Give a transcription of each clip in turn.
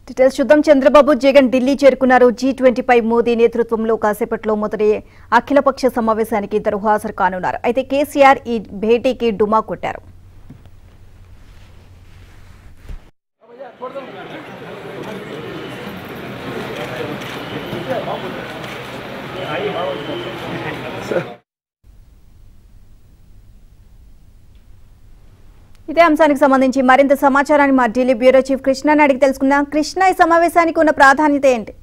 details చూద్దాం చంద్రబాబు జగన్ ఢిల్లీ చేరుకున్నారు G ట్వంటీపై Modi నేతృత్వంలో కాసేపట్లో మొదటి అఖిలపక్ష సమావేశానికి ఇద్దరు హాజరు కానున్నారు అయితే కేసీఆర్ ఈ భేటీకి డుమా కొట్టారు ఇదే అంశానికి సంబంధించి మరింత సమాచారాన్ని మా ఢిల్లీ బ్యూరో చీఫ్ కృష్ణని అడిగి తెలుసుకుందాం కృష్ణ ఈ సమావేశానికి ఉన్న ప్రాధాన్యత ఏంటి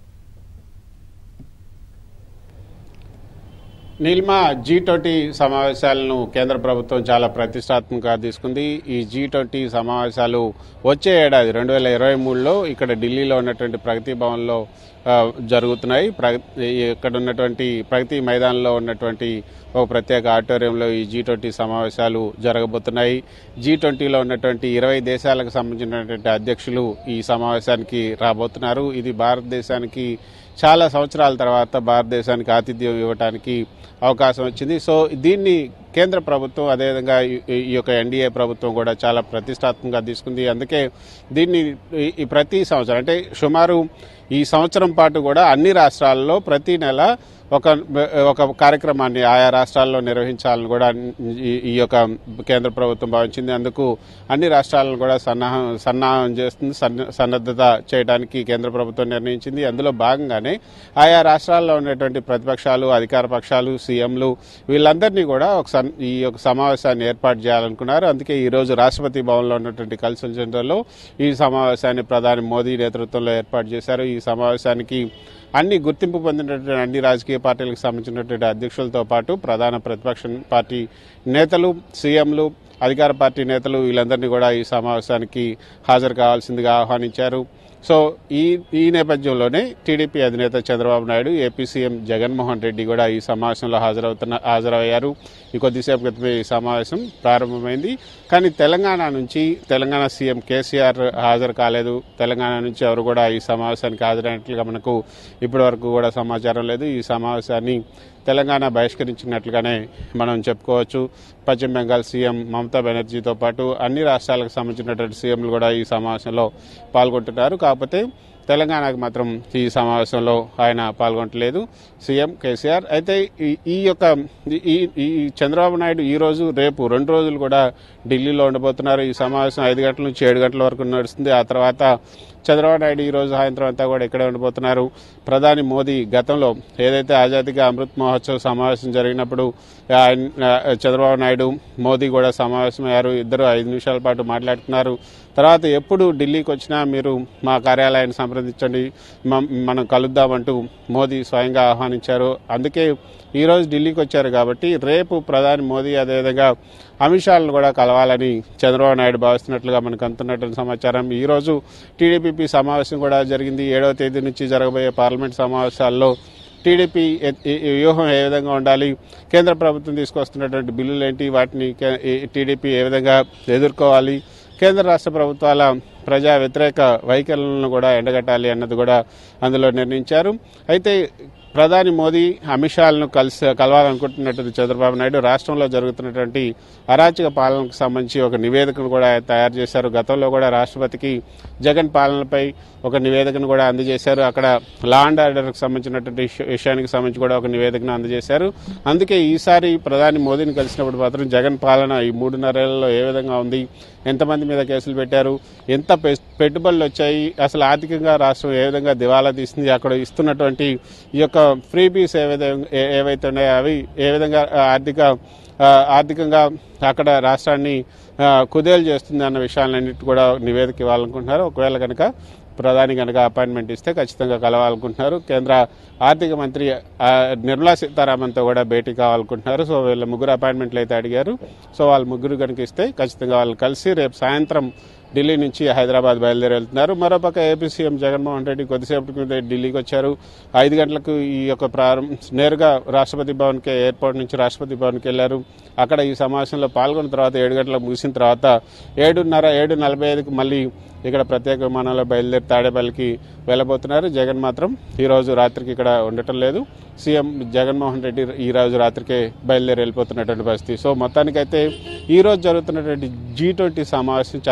నీలిమ జీ ట్వంటీ సమావేశాలను కేంద్ర ప్రభుత్వం చాలా ప్రతిష్టాత్మకంగా తీసుకుంది ఈ జీ ట్వంటీ సమావేశాలు వచ్చే ఏడాది రెండు వేల ఇరవై మూడులో ఇక్కడ ఢిల్లీలో ఉన్నటువంటి ప్రగతి భవన్లో ఆ, జరుగుతున్నాయి ప్రగ- ఇక్కడ ఉన్నటువంటి ప్రగతి మైదానంలో ఉన్నటువంటి ఒక ప్రత్యేక ఆడిటోరియంలో ఈ జీ ట్వంటీ సమావేశాలు జరగబోతున్నాయి జీ ట్వంటీలో ఉన్నటువంటి ఇరవై దేశాలకు సంబంధించినటువంటి అధ్యక్షులు ఈ సమావేశానికి రాబోతున్నారు ఇది భారతదేశానికి చాలా సంవత్సరాల తర్వాత భారతదేశానికి ఆతిథ్యం ఇవ్వడానికి అవకాశం వచ్చింది సో దీన్ని కేంద్ర ప్రభుత్వం అదేవిధంగా ఈ- ఈ యొక్క ఎన్డీఏ ప్రభుత్వం కూడా చాలా ప్రతిష్టాత్మకంగా తీసుకుంది అందుకే దీన్ని ఈ- ఈ ప్రతి సంవత్సరం అంటే సుమారు ఈ సంవత్సరం పాటు కూడా అన్ని రాష్ట్రాల్లో ప్రతి నెల ఒక ఒక కార్యక్రమాన్ని ఆయా రాష్ట్రాల్లో నిర్వహించాలని కూడా ఈ ఈ యొక్క కేంద్ర ప్రభుత్వం భావించింది అందుకు అన్ని రాష్ట్రాలను కూడా సన్నాహం సన్నాహం చేస్తుంది సన్న- సన్నద్ధత చేయడానికి కేంద్ర ప్రభుత్వం నిర్ణయించింది అందులో భాగంగానే ఆయా రాష్ట్రాల్లో ఉన్నటువంటి ప్రతిపక్షాలు అధికార పక్షాలు సీఎంలు వీళ్ళందరినీ కూడా ఒక సన్- ఈ యొక్క సమావేశాన్ని ఏర్పాటు చేయాలనుకున్నారు అందుకే ఈ రోజు రాష్ట్రపతి భవన్లో ఉన్నటువంటి కల్చరల్ సెంటర్లో ఈ సమావేశాన్ని ప్రధాని మోదీ నేతృత్వంలో ఏర్పాటు చేశారు ఈ సమావేశానికి అన్ని గుర్తింపు పొందినటువంటి అన్ని రాజకీయ పార్టీలకు సంబంధించినటువంటి అధ్యక్షులతో పాటు ప్రధాన ప్రతిపక్ష పార్టీ నేతలు సీఎంలు అధికార పార్టీ నేతలు వీళ్ళందరినీ కూడా ఈ సమావేశానికి హాజరు కావాల్సిందిగా ఆహ్వానించారు సో ఈ ఈ నేపథ్యంలోనే టీడీపీ అధినేత చంద్రబాబు నాయుడు ఏపీ సీఎం జగన్మోహన్ రెడ్డి కూడా ఈ సమావేశంలో హాజరవుతున్న హాజరయ్యారు ఈ కొద్దిసేపు క్రితమే ఈ సమావేశం ప్రారంభమైంది కానీ తెలంగాణ నుంచి తెలంగాణ సీఎం కేసీఆర్ హాజరు కాలేదు తెలంగాణ నుంచి ఎవరు కూడా ఈ సమావేశానికి హాజరైనట్లుగా మనకు ఇప్పటి వరకు కూడా సమాచారం లేదు ఈ సమావేశాన్ని తెలంగాణ బహిష్కరించినట్లుగానే మనం చెప్పుకోవచ్చు పశ్చిమ బెంగాల్ సీఎం మమతా బెనర్జీతో పాటు అన్ని రాష్ట్రాలకు సంబంధించినటువంటి సీఎంలు కూడా ఈ సమావేశంలో పాల్గొంటున్నారు కాకపోతే తెలంగాణకు మాత్రం ఈ సమావేశంలో ఆయన పాల్గొనట్లేదు సీఎం కేసీఆర్ అయితే ఈ- ఈ యొక్క ఈ ఈ చంద్రబాబు నాయుడు ఈ రోజు రేపు రెండు రోజులు కూడా ఢిల్లీలో ఉండబోతున్నారు ఈ సమావేశం ఐదు గంటల నుంచి ఏడు గంటల వరకు నడుస్తుంది ఆ తర్వాత చంద్రబాబు నాయుడు ఈ రోజు సాయంత్రం అంతా కూడా ఇక్కడే ఉండబోతున్నారు ప్రధాని మోదీ గతంలో ఏదైతే ఆజాదీగా అమృత్ మహోత్సవ్ సమావేశం జరిగినప్పుడు ఆయన ఆ, చంద్రబాబు నాయుడు మోదీ కూడా సమావేశమయ్యారు ఇద్దరు ఐదు నిమిషాల పాటు మాట్లాడుకున్నారు తర్వాత ఎప్పుడు ఢిల్లీకి వచ్చినా మీరు మా కార్యాలయాన్ని సంప్రదించండి మ- మనం కలుద్దామంటూ మోదీ స్వయంగా ఆహ్వానించారు అందుకే ఈ రోజు ఢిల్లీకి వచ్చారు కాబట్టి రేపు ప్రధాని మోదీ అదేవిధంగా అమిత్ షాలను కూడా కలవాలని చంద్రబాబు నాయుడు భావిస్తున్నట్లుగా మనకు అందుతున్నటువంటి సమాచారం ఈ రోజు టీడీపీ సమావేశం కూడా జరిగింది ఏడవ తేదీ నుంచి జరగబోయే పార్లమెంట్ సమావేశాల్లో టీడీపీ ఎ- ఈ- ఈ వ్యూహం ఏ విధంగా ఉండాలి కేంద్ర ప్రభుత్వం తీసుకొస్తున్నటువంటి బిల్లులు ఏంటి వాటిని కే- ఈ టీడీపీ ఏ విధంగా ఎదుర్కోవాలి కేంద్ర రాష్ట్ర ప్రభుత్వాల ప్రజా వ్యతిరేక వైఖరులను కూడా ఎండగట్టాలి అన్నది కూడా అందులో నిర్ణయించారు అయితే ప్రధాని మోదీ అమిత్ షాలను కలిసి కలవాలనుకుంటున్నటువంటి చంద్రబాబు నాయుడు రాష్ట్రంలో జరుగుతున్నటువంటి అరాచక పాలనకు సంబంధించి ఒక నివేదికను కూడా తయారు చేశారు గతంలో కూడా రాష్ట్రపతికి జగన్ పాలనపై ఒక నివేదికను కూడా అందజేశారు అక్కడ లా అండ్ ఆర్డర్కి సంబంధించినటువంటి విష- విషయానికి సంబంధించి కూడా ఒక నివేదికను అందజేశారు అందుకే ఈసారి ప్రధాని మోదీని కలిసినప్పుడు మాత్రం జగన్ పాలన ఈ మూడున్నరేళ్లలో ఏ విధంగా ఉంది ఎంతమంది మీద కేసులు పెట్టారు ఎంత పె- పెట్టుబడులు వచ్చాయి అసలు ఆర్థికంగా రాష్ట్రం ఏ విధంగా దివాలా తీస్తుంది అక్కడ ఇస్తున్నటువంటి ఈ యొక్క ఫ్రీ బీస్ ఏ విధంగా ఏ- ఏవైతే ఉన్నాయో అవి ఏ విధంగా ఆ, ఆర్థిక ఆ, ఆర్థికంగా అక్కడ రాష్ట్రాన్ని ఆ, కుదేలు చేస్తుంది అన్న విషయాలన్నిటి కూడా నివేదిక ఇవ్వాలనుకుంటున్నారు ఒకవేళ కనుక ప్రధాని కనుక అపాయింట్మెంట్ ఇస్తే ఖచ్చితంగా కలవాలనుకుంటున్నారు కేంద్ర ఆర్థిక మంత్రి ఆ, నిర్మలా సీతారామన్తో కూడా భేటీ కావాలనుకుంటున్నారు సో వీళ్ళ ముగ్గురు అపాయింట్మెంట్లు అయితే అడిగారు సో వాళ్ళ ముగ్గురు కనుక ఇస్తే ఖచ్చితంగా వాళ్ళు కలిసి రేపు సాయంత్రం ఢిల్లీ నుంచి హైదరాబాద్ బయలుదేరి వెళ్తున్నారు మరోపక్క ఏపీ సీఎం జగన్మోహన్ రెడ్డి కొద్దిసేపటి క్రితం ఢిల్లీకి వచ్చారు ఐదు గంటలకు ఈ యొక్క ప్రారంభ నేరుగా రాష్ట్రపతి భవన్కి ఎయిర్పోర్ట్ నుంచి రాష్ట్రపతి భవన్కి వెళ్ళారు అక్కడ ఈ సమావేశంలో పాల్గొన్న తర్వాత ఏడు గంటలకు ముగిసిన తర్వాత ఏడున్నర ఏడు నలభై ఐదుకు మళ్ళీ ఇక్కడ ప్రత్యేక విమానంలో బయలుదేరి తాడేపల్లికి వెళ్ళబోతున్నారు జగన్ మాత్రం ఈ రోజు రాత్రికి ఇక్కడ ఉండటం లేదు సీఎం జగన్మోహన్ రెడ్డి ఈ రోజు రాత్రికే బయలుదేరి వెళ్ళిపోతున్నటువంటి పరిస్థితి సో మొత్తానికైతే ఈ రోజు జరుగుతున్నటువంటి జీ ట్వంటీ సమావేశం చాలా ప్రాధాన్యత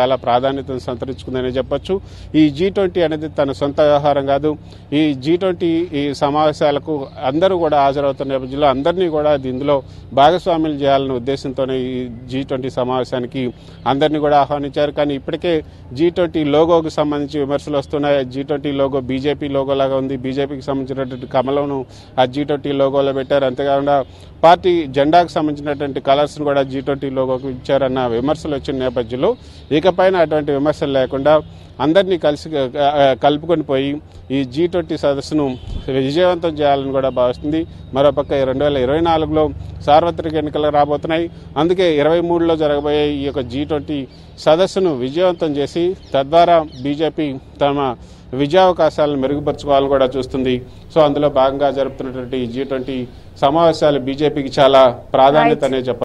ప్రాధాన్యతను సంతరించుకుందని చెప్పొచ్చు ఈ జీ ట్వంటీ అనేది తన సొంత వ్యవహారం కాదు ఈ జీ ట్వంటీ ఈ సమావేశాలకు అందరూ కూడా హాజరవుతున్న నేపథ్యంలో అందరినీ కూడా ఇందులో భాగస్వాములు చేయాలనే ఉద్దేశంతోనే ఈ జీ ట్వంటీ సమావేశానికి అందరినీ కూడా ఆహ్వానించారు కానీ ఇప్పటికే జీ ట్వంటీ లోగోకు సంబంధించి విమర్శలు వస్తున్నాయి G twenty logo BJP logo లాగా ఉంది బీజేపీకి సంబంధించినటువంటి కమలంను ఆ జీ ట్వంటీ లోగోలో పెట్టారు అంతేకాకుండా పార్టీ జెండాకు సంబంధించినటువంటి కలర్స్ను కూడా జీ ట్వంటీ లోగోకు ఇచ్చారన్న విమర్శలు వచ్చిన నేపథ్యంలో ఇకపైన అటువంటి విమర్శలు లేకుండా అందరినీ కలిసి ఆ, కలుపుకొని పోయి ఈ జీ ట్వంటీ సదస్సును విజయవంతం చేయాలని కూడా భావిస్తుంది మరోపక్క రెండు వేల ఇరవై నాలుగులో సార్వత్రిక ఎన్నికలు రాబోతున్నాయి అందుకే ఇరవై మూడులో జరగబోయే ఈ యొక్క జీ ట్వంటీ సదస్సును విజయవంతం చేసి తద్వారా బీజేపీ తమ విజయావకాశాలను మెరుగుపరచుకోవాలని కూడా చూస్తుంది సో అందులో భాగంగా జరుపుతున్నటువంటి జీ ట్వంటీ సమావేశాలు బీజేపీకి చాలా ప్రాధాన్యత అనే చెప్పాలి